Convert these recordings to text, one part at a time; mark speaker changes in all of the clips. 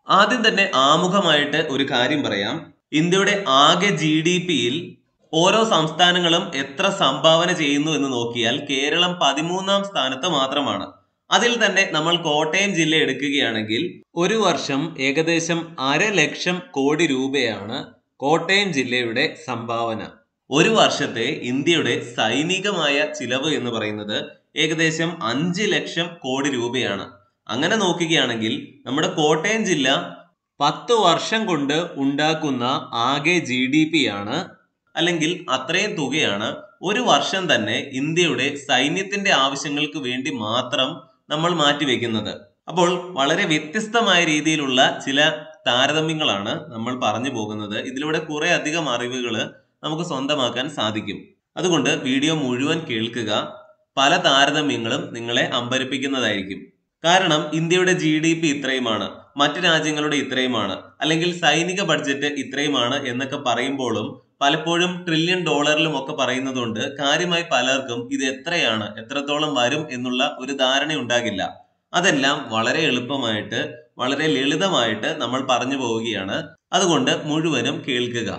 Speaker 1: ആദ്യം തന്നെ ആമുഖമായിട്ട് ഒരു കാര്യം പറയാം ഇന്ത്യയുടെ ആകെ ജി ഡി പിയിൽ ഓരോ സംസ്ഥാനങ്ങളും എത്ര സംഭാവന ചെയ്യുന്നു എന്ന് നോക്കിയാൽ കേരളം പതിമൂന്നാം സ്ഥാനത്ത് മാത്രമാണ് അതിൽ തന്നെ നമ്മൾ കോട്ടയം ജില്ല എടുക്കുകയാണെങ്കിൽ ഒരു വർഷം ഏകദേശം അര ലക്ഷം കോടി രൂപയാണ് കോട്ടയം ജില്ലയുടെ സംഭാവന ഒരു വർഷത്തെ ഇന്ത്യയുടെ സൈനികമായ ചിലവ് എന്ന് പറയുന്നത് ഏകദേശം അഞ്ച് ലക്ഷം കോടി രൂപയാണ് അങ്ങനെ നോക്കുകയാണെങ്കിൽ നമ്മുടെ കോട്ടയം ജില്ല പത്ത് വർഷം കൊണ്ട് ഉണ്ടാക്കുന്ന ആകെ ജി ഡി പി ആണ് അല്ലെങ്കിൽ അത്രയും തുകയാണ് ഒരു വർഷം തന്നെ ഇന്ത്യയുടെ സൈന്യത്തിന്റെ ആവശ്യങ്ങൾക്ക് വേണ്ടി മാത്രം നമ്മൾ മാറ്റിവെക്കുന്നത് അപ്പോൾ വളരെ വ്യത്യസ്തമായ രീതിയിലുള്ള ചില താരതമ്യങ്ങളാണ് നമ്മൾ പറഞ്ഞു പോകുന്നത് ഇതിലൂടെ കുറെ അധികം അറിവുകൾ നമുക്ക് സ്വന്തമാക്കാൻ സാധിക്കും അതുകൊണ്ട് വീഡിയോ മുഴുവൻ കേൾക്കുക പല താരതമ്യങ്ങളും നിങ്ങളെ അമ്പരിപ്പിക്കുന്നതായിരിക്കും കാരണം ഇന്ത്യയുടെ ജി ഡി പി ഇത്രയുമാണ് മറ്റു രാജ്യങ്ങളുടെ ഇത്രയുമാണ് അല്ലെങ്കിൽ സൈനിക ബഡ്ജറ്റ് ഇത്രയുമാണ് എന്നൊക്കെ പറയുമ്പോഴും പലപ്പോഴും ട്രില്യൺ ഡോളറിലും ഒക്കെ പറയുന്നതുകൊണ്ട് കാര്യമായി പലർക്കും ഇത് എത്രയാണ് എത്രത്തോളം വരും എന്നുള്ള ഒരു ധാരണ ഉണ്ടാകില്ല അതെല്ലാം വളരെ എളുപ്പമായിട്ട് വളരെ ലളിതമായിട്ട് നമ്മൾ പറഞ്ഞു പോവുകയാണ് അതുകൊണ്ട് മുഴുവനും കേൾക്കുക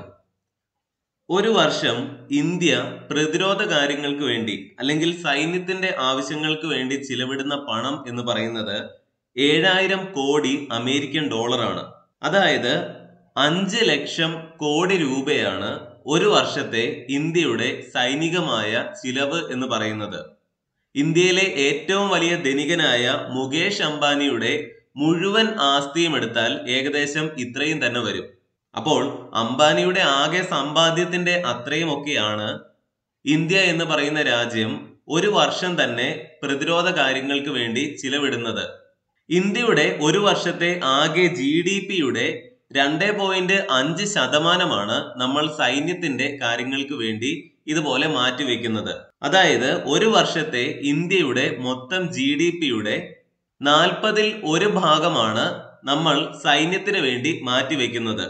Speaker 1: ഒരു വർഷം ഇന്ത്യ പ്രതിരോധ കാര്യങ്ങൾക്ക് വേണ്ടി അല്ലെങ്കിൽ സൈന്യത്തിന്റെ ആവശ്യങ്ങൾക്ക് വേണ്ടി ചിലവിടുന്ന പണം എന്ന് പറയുന്നത് ഏഴായിരം കോടി അമേരിക്കൻ ഡോളറാണ് അതായത് അഞ്ച് ലക്ഷം കോടി രൂപയാണ് ഒരു വർഷത്തെ ഇന്ത്യയുടെ സൈനികമായ ചിലവ് എന്ന് പറയുന്നത് ഇന്ത്യയിലെ ഏറ്റവും വലിയ ധനികനായ മുകേഷ് അംബാനിയുടെ മുഴുവൻ ആസ്തിയും എടുത്താൽ ഏകദേശം ഇത്രയും തന്നെ വരും അപ്പോൾ അംബാനിയുടെ ആകെ സമ്പാദ്യത്തിന്റെ അത്രയും ഒക്കെയാണ് ഇന്ത്യ എന്ന് പറയുന്ന രാജ്യം ഒരു വർഷം തന്നെ പ്രതിരോധ കാര്യങ്ങൾക്ക് വേണ്ടി ചിലവിടുന്നത് ഇന്ത്യയുടെ ഒരു വർഷത്തെ ആകെ ജി ഡി പിയുടെ രണ്ട് പോയിന്റ് അഞ്ച് ശതമാനമാണ് നമ്മൾ സൈന്യത്തിന്റെ കാര്യങ്ങൾക്ക് വേണ്ടി ഇതുപോലെ മാറ്റിവെക്കുന്നത് അതായത് ഒരു വർഷത്തെ ഇന്ത്യയുടെ മൊത്തം ജി ഡി പിയുടെ നാൽപ്പതിൽ ഒരു ഭാഗമാണ് നമ്മൾ സൈന്യത്തിന് വേണ്ടി മാറ്റിവെക്കുന്നത്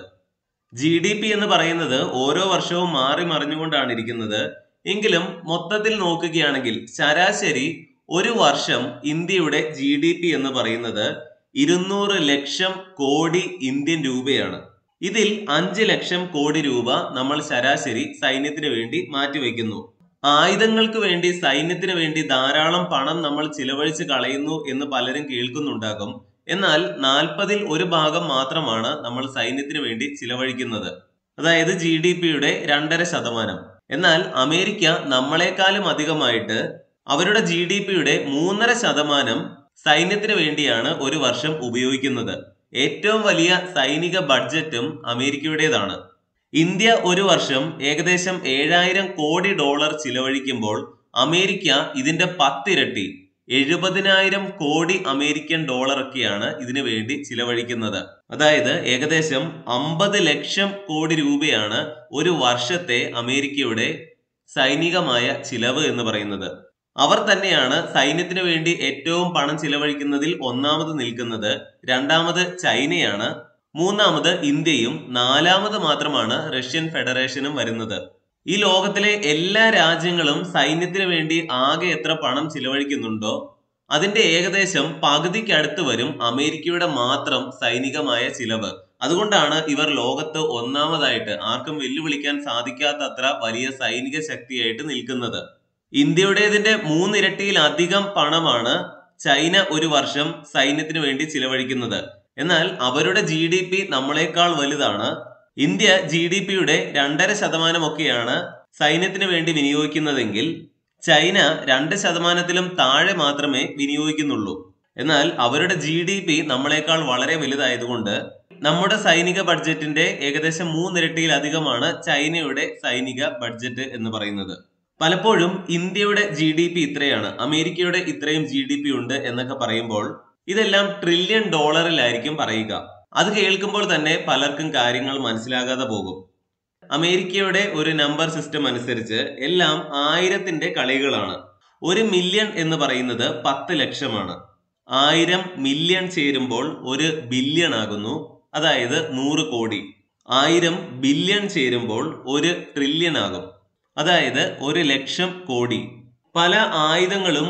Speaker 1: ജി ഡി പി എന്ന് പറയുന്നത് ഓരോ വർഷവും മാറി മറിഞ്ഞുകൊണ്ടാണ് ഇരിക്കുന്നത് എങ്കിലും മൊത്തത്തിൽ നോക്കുകയാണെങ്കിൽ ശരാശരി ഒരു വർഷം ഇന്ത്യയുടെ ജി ഡി പി എന്ന് പറയുന്നത് ഇരുന്നൂറ് ലക്ഷം കോടി ഇന്ത്യൻ രൂപയാണ് ഇതിൽ അഞ്ച് ലക്ഷം കോടി രൂപ നമ്മൾ ശരാശരി സൈന്യത്തിന് വേണ്ടി മാറ്റിവെക്കുന്നു ആയുധങ്ങൾക്ക് വേണ്ടി സൈന്യത്തിന് വേണ്ടി ധാരാളം പണം നമ്മൾ ചിലവഴിച്ച് കളയുന്നു എന്ന് പലരും കേൾക്കുന്നുണ്ടാകും എന്നാൽ നാൽപ്പതിൽ ഒരു ഭാഗം മാത്രമാണ് നമ്മൾ സൈന്യത്തിന് വേണ്ടി ചിലവഴിക്കുന്നത് അതായത് ജി ഡി പിയുടെ രണ്ടര ശതമാനം എന്നാൽ അമേരിക്ക നമ്മളെക്കാളും അധികമായിട്ട് അവരുടെ ജി ഡി പിയുടെ മൂന്നര ശതമാനം സൈന്യത്തിന് വേണ്ടിയാണ് ഒരു വർഷം ഉപയോഗിക്കുന്നത് ഏറ്റവും വലിയ സൈനിക ബഡ്ജറ്റും അമേരിക്കയുടേതാണ് ഇന്ത്യ ഒരു വർഷം ഏകദേശം ഏഴായിരം കോടി ഡോളർ ചിലവഴിക്കുമ്പോൾ അമേരിക്ക ഇതിന്റെ പത്തിരട്ടി എഴുപതിനായിരം കോടി അമേരിക്കൻ ഡോളർ ഒക്കെയാണ് ഇതിനു വേണ്ടി ചിലവഴിക്കുന്നത് അതായത് ഏകദേശം അമ്പത് ലക്ഷം കോടി രൂപയാണ് ഒരു വർഷത്തെ അമേരിക്കയുടെ സൈനികമായ ചിലവ് എന്ന് പറയുന്നത് അവർ തന്നെയാണ് സൈന്യത്തിന് വേണ്ടി ഏറ്റവും പണം ചിലവഴിക്കുന്നതിൽ ഒന്നാമത് നിൽക്കുന്നത് രണ്ടാമത് ചൈനയാണ് മൂന്നാമത് ഇന്ത്യയും നാലാമത് മാത്രമാണ് റഷ്യൻ ഫെഡറേഷനും വരുന്നത് ഈ ലോകത്തിലെ എല്ലാ രാജ്യങ്ങളും സൈന്യത്തിന് വേണ്ടി ആകെ എത്ര പണം ചിലവഴിക്കുന്നുണ്ടോ അതിന്റെ ഏകദേശം പകുതിക്കടുത്ത് വരും അമേരിക്കയുടെ മാത്രം സൈനികമായ ചിലവ് അതുകൊണ്ടാണ് ഇവർ ലോകത്ത് ഒന്നാമതായിട്ട് ആർക്കും വെല്ലുവിളിക്കാൻ സാധിക്കാത്ത അത്ര വലിയ സൈനിക ശക്തിയായിട്ട് നിൽക്കുന്നത് ഇന്ത്യയുടേതിന്റെ മൂന്നിരട്ടിയിലധികം പണമാണ് ചൈന ഒരു വർഷം സൈന്യത്തിന് വേണ്ടി ചിലവഴിക്കുന്നത് എന്നാൽ അവരുടെ ജി ഡി പി നമ്മളെക്കാൾ വലുതാണ് ഇന്ത്യ ജി ഡി പിയുടെ രണ്ടര ശതമാനമൊക്കെയാണ് സൈന്യത്തിന് വേണ്ടി വിനിയോഗിക്കുന്നതെങ്കിൽ ചൈന രണ്ട് ശതമാനത്തിലും താഴെ മാത്രമേ വിനിയോഗിക്കുന്നുള്ളൂ എന്നാൽ അവരുടെ ജി ഡി പി നമ്മളെക്കാൾ വളരെ വലുതായതുകൊണ്ട് നമ്മുടെ സൈനിക ബഡ്ജറ്റിന്റെ ഏകദേശം മൂന്നിരട്ടിയിലധികമാണ് ചൈനയുടെ സൈനിക ബഡ്ജറ്റ് എന്ന് പറയുന്നത് പലപ്പോഴും ഇന്ത്യയുടെ ജി ഡി പി ഇത്രയാണ് അമേരിക്കയുടെ ഇത്രയും ജി ഡി പി ഉണ്ട് എന്നൊക്കെ പറയുമ്പോൾ ഇതെല്ലാം ട്രില്യൺ ഡോളറിലായിരിക്കും പറയുക അത് കേൾക്കുമ്പോൾ തന്നെ പലർക്കും കാര്യങ്ങൾ മനസ്സിലാകാതെ പോകും അമേരിക്കയുടെ ഒരു നമ്പർ സിസ്റ്റം അനുസരിച്ച് എല്ലാം ആയിരത്തിന്റെ കളികളാണ് ഒരു മില്യൺ എന്ന് പറയുന്നത് പത്ത് ലക്ഷമാണ് ആയിരം മില്യൺ ചേരുമ്പോൾ ഒരു ബില്യൺ ആകുന്നു അതായത് നൂറ് കോടി ആയിരം ബില്യൺ ചേരുമ്പോൾ ഒരു ട്രില്യൺ ആകും അതായത് ഒരു ലക്ഷം കോടി പല ആയുധങ്ങളും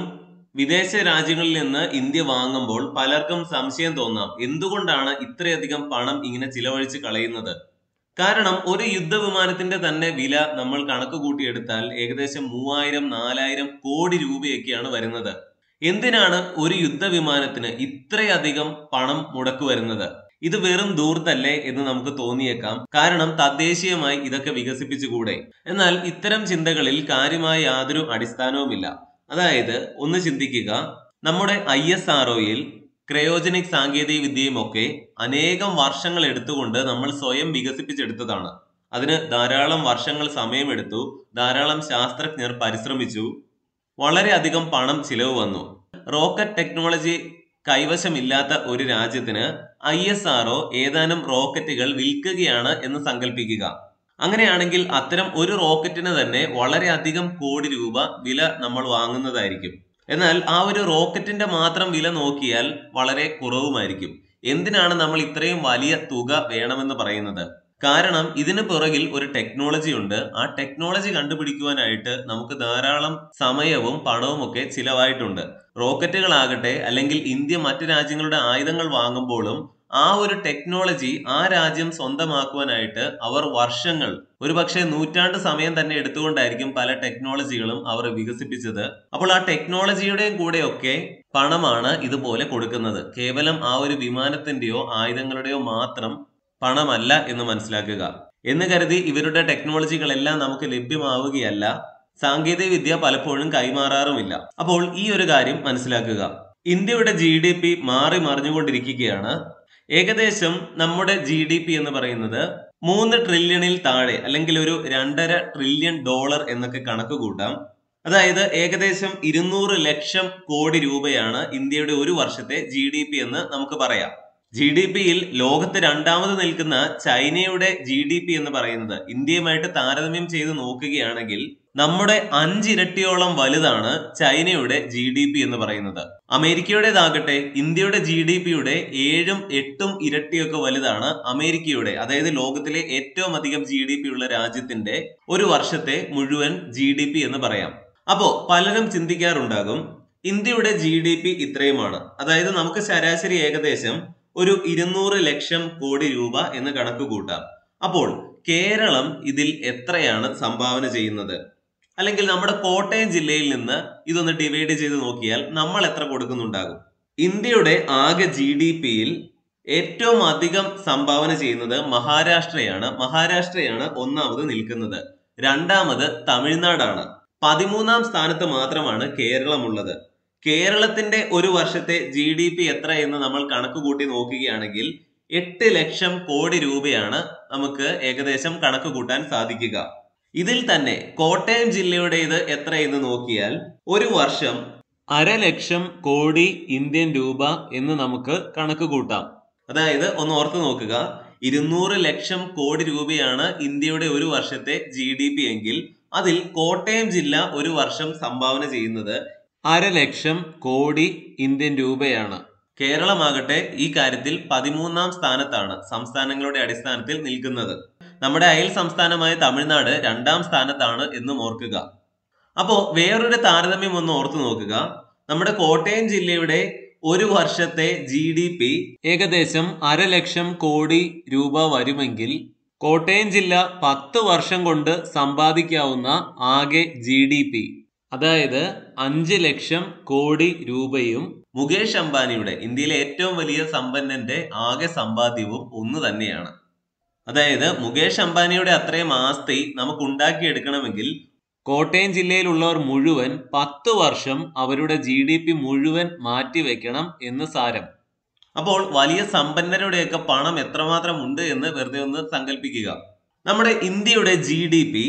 Speaker 1: വിദേശ രാജ്യങ്ങളിൽ നിന്ന് ഇന്ത്യ വാങ്ങുമ്പോൾ പലർക്കും സംശയം തോന്നാം എന്തുകൊണ്ടാണ് ഇത്രയധികം പണം ഇങ്ങനെ ചിലവഴിച്ച് കളയുന്നത് കാരണം ഒരു യുദ്ധവിമാനത്തിന്റെ തന്നെ വില നമ്മൾ കണക്ക് കൂട്ടിയെടുത്താൽ ഏകദേശം മൂവായിരം നാലായിരം കോടി രൂപയൊക്കെയാണ് വരുന്നത് എന്തിനാണ് ഒരു യുദ്ധവിമാനത്തിന് ഇത്രയധികം പണം മുടക്ക് വരുന്നത് ഇത് വെറും ദൂർത്തല്ലേ എന്ന് നമുക്ക് തോന്നിയേക്കാം കാരണം തദ്ദേശീയമായി ഇതൊക്കെ വികസിപ്പിച്ചുകൂടെ എന്നാൽ ഇത്തരം ചിന്തകളിൽ കാര്യമായ യാതൊരു അടിസ്ഥാനവുമില്ല അതായത് ഒന്ന് ചിന്തിക്കുക നമ്മുടെ ഐ എസ് ആർഒയിൽ ക്രയോജനിക് സാങ്കേതിക വിദ്യയും ഒക്കെ അനേകം വർഷങ്ങൾ എടുത്തുകൊണ്ട് നമ്മൾ സ്വയം വികസിപ്പിച്ചെടുത്തതാണ് അതിന് ധാരാളം വർഷങ്ങൾ സമയമെടുത്തു ധാരാളം ശാസ്ത്രജ്ഞർ പരിശ്രമിച്ചു വളരെയധികം പണം ചിലവ് വന്നു റോക്കറ്റ് ടെക്നോളജി കൈവശമില്ലാത്ത ഒരു രാജ്യത്തിന് ഐ എസ് ആർഒ ഏതാനും റോക്കറ്റുകൾ വിൽക്കുകയാണ് എന്ന് സങ്കല്പിക്കുക അങ്ങനെയാണെങ്കിൽ അത്തരം ഒരു റോക്കറ്റിന് തന്നെ വളരെയധികം കോടി രൂപ വില നമ്മൾ വാങ്ങുന്നതായിരിക്കും എന്നാൽ ആ ഒരു റോക്കറ്റിന്റെ മാത്രം വില നോക്കിയാൽ വളരെ കുറവുമായിരിക്കും എന്തിനാണ് നമ്മൾ ഇത്രയും വലിയ തുക വേണമെന്ന് പറയുന്നത് കാരണം ഇതിന് പുറകിൽ ഒരു ടെക്നോളജി ഉണ്ട് ആ ടെക്നോളജി കണ്ടുപിടിക്കുവാനായിട്ട് നമുക്ക് ധാരാളം സമയവും പണവും ഒക്കെ ചിലവായിട്ടുണ്ട് റോക്കറ്റുകളാകട്ടെ അല്ലെങ്കിൽ ഇന്ത്യ മറ്റു രാജ്യങ്ങളുടെ ആയുധങ്ങൾ വാങ്ങുമ്പോഴും ആ ഒരു ടെക്നോളജി ആ രാജ്യം സ്വന്തമാക്കുവാനായിട്ട് അവർ വർഷങ്ങൾ ഒരുപക്ഷെ നൂറ്റാണ്ട് സമയം തന്നെ എടുത്തുകൊണ്ടായിരിക്കും പല ടെക്നോളജികളും അവർ വികസിപ്പിച്ചത് അപ്പോൾ ആ ടെക്നോളജിയുടെയും കൂടെയൊക്കെ പണമാണ് ഇതുപോലെ കൊടുക്കുന്നത് കേവലം ആ ഒരു വിമാനത്തിന്റെയോ ആയുധങ്ങളുടെയോ മാത്രം പണമല്ല എന്ന് മനസ്സിലാക്കുക എന്ന് കരുതി ഇവരുടെ ടെക്നോളജികളെല്ലാം നമുക്ക് ലഭ്യമാവുകയല്ല സാങ്കേതിക വിദ്യ പലപ്പോഴും കൈമാറാറുമില്ല അപ്പോൾ ഈ ഒരു കാര്യം മനസ്സിലാക്കുക ഇന്ത്യയുടെ ജി ഡി പി മാറി മറിഞ്ഞുകൊണ്ടിരിക്കുകയാണ് ഏകദേശം നമ്മുടെ ജി ഡി പി എന്ന് പറയുന്നത് മൂന്ന് ട്രില്യണിൽ താഴെ അല്ലെങ്കിൽ ഒരു രണ്ടര ട്രില്യൺ ഡോളർ എന്നൊക്കെ കണക്ക് കൂട്ടാം അതായത് ഏകദേശം ഇരുന്നൂറ് ലക്ഷം കോടി രൂപയാണ് ഇന്ത്യയുടെ ഒരു വർഷത്തെ ജി ഡി പി എന്ന് നമുക്ക് പറയാം ജി ഡി പിയിൽ ലോകത്ത് രണ്ടാമത് നിൽക്കുന്ന ചൈനയുടെ ജി ഡി പി എന്ന് പറയുന്നത് ഇന്ത്യയുമായിട്ട് താരതമ്യം ചെയ്ത് നോക്കുകയാണെങ്കിൽ നമ്മുടെ അഞ്ചിരട്ടിയോളം വലുതാണ് ചൈനയുടെ ജി ഡി പി എന്ന് പറയുന്നത് അമേരിക്കയുടേതാകട്ടെ ഇന്ത്യയുടെ ജി ഡി പിയുടെ ഏഴും എട്ടും ഇരട്ടിയൊക്കെ വലുതാണ് അമേരിക്കയുടെ അതായത് ലോകത്തിലെ ഏറ്റവും അധികം ജി ഡി പി ഉള്ള രാജ്യത്തിന്റെ ഒരു വർഷത്തെ മുഴുവൻ ജി ഡി പി എന്ന് പറയാം അപ്പോ പലരും ചിന്തിക്കാറുണ്ടാകും ഇന്ത്യയുടെ ജി ഡി പി ഇത്രയുമാണ് അതായത് നമുക്ക് ശരാശരി ഏകദേശം ഒരു ഇരുന്നൂറ് ലക്ഷം കോടി രൂപ എന്ന് കണക്ക് കൂട്ടാം അപ്പോൾ കേരളം ഇതിൽ എത്രയാണ് സംഭാവന ചെയ്യുന്നത് അല്ലെങ്കിൽ നമ്മുടെ കോട്ടയം ജില്ലയിൽ നിന്ന് ഇതൊന്ന് ഡിവൈഡ് ചെയ്ത് നോക്കിയാൽ നമ്മൾ എത്ര കൊടുക്കുന്നുണ്ടാകും ഇന്ത്യയുടെ ആകെ ജി ഡി പിയിൽ ഏറ്റവും അധികം സംഭാവന ചെയ്യുന്നത് മഹാരാഷ്ട്രയാണ് മഹാരാഷ്ട്രയാണ് ഒന്നാമത് നിൽക്കുന്നത് രണ്ടാമത് തമിഴ്നാടാണ് പതിമൂന്നാം സ്ഥാനത്ത് മാത്രമാണ് കേരളമുള്ളത് കേരളത്തിന്റെ ഒരു വർഷത്തെ ജി ഡി പി എത്ര എന്ന് നമ്മൾ കണക്ക് കൂട്ടി നോക്കുകയാണെങ്കിൽ എട്ട് ലക്ഷം കോടി രൂപയാണ് നമുക്ക് ഏകദേശം കണക്ക് കൂട്ടാൻ സാധിക്കുക ഇതിൽ തന്നെ കോട്ടയം ജില്ലയുടേത് എത്ര എന്ന് നോക്കിയാൽ ഒരു വർഷം അരലക്ഷം കോടി ഇന്ത്യൻ രൂപ എന്ന് നമുക്ക് കണക്ക് കൂട്ടാം അതായത് ഒന്ന് ഓർത്ത് നോക്കുക ഇരുന്നൂറ് ലക്ഷം കോടി രൂപയാണ് ഇന്ത്യയുടെ ഒരു വർഷത്തെ ജി ഡി പി എങ്കിൽ അതിൽ കോട്ടയം ജില്ല ഒരു വർഷം സംഭാവന ചെയ്യുന്നത് അരലക്ഷം കോടി ഇന്ത്യൻ രൂപയാണ് കേരളമാകട്ടെ ഈ കാര്യത്തിൽ പതിമൂന്നാം സ്ഥാനത്താണ് സംസ്ഥാനങ്ങളുടെ അടിസ്ഥാനത്തിൽ നിൽക്കുന്നത് നമ്മുടെ അയൽ സംസ്ഥാനമായ തമിഴ്നാട് രണ്ടാം സ്ഥാനത്താണ് എന്നും ഓർക്കുക അപ്പോ വേറൊരു താരതമ്യം ഒന്ന് ഓർത്തു നോക്കുക നമ്മുടെ കോട്ടയം ജില്ലയുടെ ഒരു വർഷത്തെ ജി ഡി പി ഏകദേശം അരലക്ഷം കോടി രൂപ വരുമെങ്കിൽ കോട്ടയം ജില്ല പത്ത് വർഷം കൊണ്ട് സമ്പാദിക്കാവുന്ന ആകെ ജി ഡി പി അതായത് അഞ്ച് ലക്ഷം കോടി രൂപയും മുകേഷ് അംബാനിയുടെ ഇന്ത്യയിലെ ഏറ്റവും വലിയ സമ്പന്നന്റെ ആകെ സമ്പാദ്യവും ഒന്ന് തന്നെയാണ് അതായത് മുകേഷ് അംബാനിയുടെ അത്രയും ആസ്തി നമുക്ക് ഉണ്ടാക്കിയെടുക്കണമെങ്കിൽ കോട്ടയം ജില്ലയിലുള്ളവർ മുഴുവൻ പത്ത് വർഷം അവരുടെ ജി ഡി പി മുഴുവൻ മാറ്റിവെക്കണം എന്ന് സാരം അപ്പോൾ വലിയ സമ്പന്നരുടെയൊക്കെ പണം എത്രമാത്രം ഉണ്ട് എന്ന് വെറുതെ ഒന്ന് സങ്കല്പിക്കുക നമ്മുടെ ഇന്ത്യയുടെ ജി ഡി പി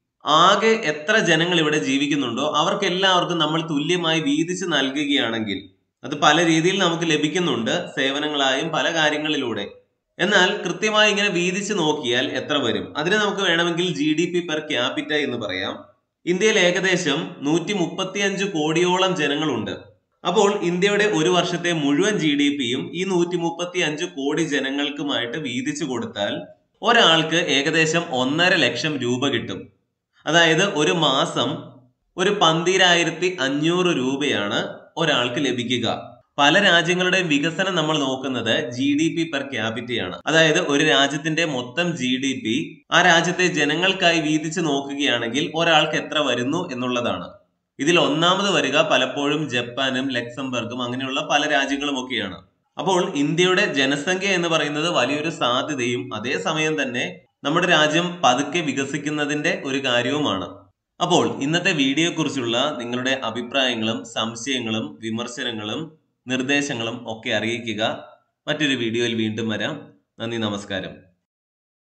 Speaker 1: ആകെ എത്ര ജനങ്ങൾ ഇവിടെ ജീവിക്കുന്നുണ്ടോ അവർക്ക് എല്ലാവർക്കും നമ്മൾ തുല്യമായി വീതിച്ച് നൽകുകയാണെങ്കിൽ അത് പല രീതിയിൽ നമുക്ക് ലഭിക്കുന്നുണ്ട് സേവനങ്ങളായും പല കാര്യങ്ങളിലൂടെ എന്നാൽ കൃത്യമായി ഇങ്ങനെ വീതിച്ച് നോക്കിയാൽ എത്ര വരും അതിന് നമുക്ക് വേണമെങ്കിൽ G D P per capita എന്ന് പറയാം ഇന്ത്യയിൽ ഏകദേശം നൂറ്റി മുപ്പത്തിയഞ്ച് കോടിയോളം ജനങ്ങളുണ്ട് അപ്പോൾ ഇന്ത്യയുടെ ഒരു വർഷത്തെ മുഴുവൻ ജി ഡി പിയും ഈ നൂറ്റി മുപ്പത്തി അഞ്ച് കോടി ജനങ്ങൾക്കുമായിട്ട് വീതിച്ചു കൊടുത്താൽ ഒരാൾക്ക് ഏകദേശം ഒന്നര ലക്ഷം രൂപ കിട്ടും അതായത് ഒരു മാസം ഒരു പന്തിരായിരത്തി അഞ്ഞൂറ് രൂപയാണ് ഒരാൾക്ക് ലഭിക്കുക പല രാജ്യങ്ങളുടെയും വികസനം നമ്മൾ നോക്കുന്നത് ജി ഡി പി പെർ ക്യാപിറ്റയാണ് അതായത് ഒരു രാജ്യത്തിന്റെ മൊത്തം ജി ഡി പി ആ രാജ്യത്തെ ജനങ്ങൾക്കായി വീതിച്ച് നോക്കുകയാണെങ്കിൽ ഒരാൾക്ക് എത്ര വരുന്നു എന്നുള്ളതാണ് ഇതിൽ ഒന്നാമത് വരിക പലപ്പോഴും ജപ്പാനും ലക്സംബർഗും അങ്ങനെയുള്ള പല രാജ്യങ്ങളും ഒക്കെയാണ് അപ്പോൾ ഇന്ത്യയുടെ ജനസംഖ്യ എന്ന് പറയുന്നത് വലിയൊരു സാധ്യതയും അതേസമയം തന്നെ നമ്മുടെ രാജ്യം പതുക്കെ വികസിക്കുന്നതിന്റെ ഒരു കാര്യവുമാണ് അപ്പോൾ ഇന്നത്തെ വീഡിയോയെക്കുറിച്ചുള്ള നിങ്ങളുടെ അഭിപ്രായങ്ങളും സംശയങ്ങളും വിമർശനങ്ങളും നിർദ്ദേശങ്ങളും ഒക്കെ അറിയിക്കുക മറ്റൊരു വീഡിയോയിൽ വീണ്ടും വരാം നന്ദി നമസ്കാരം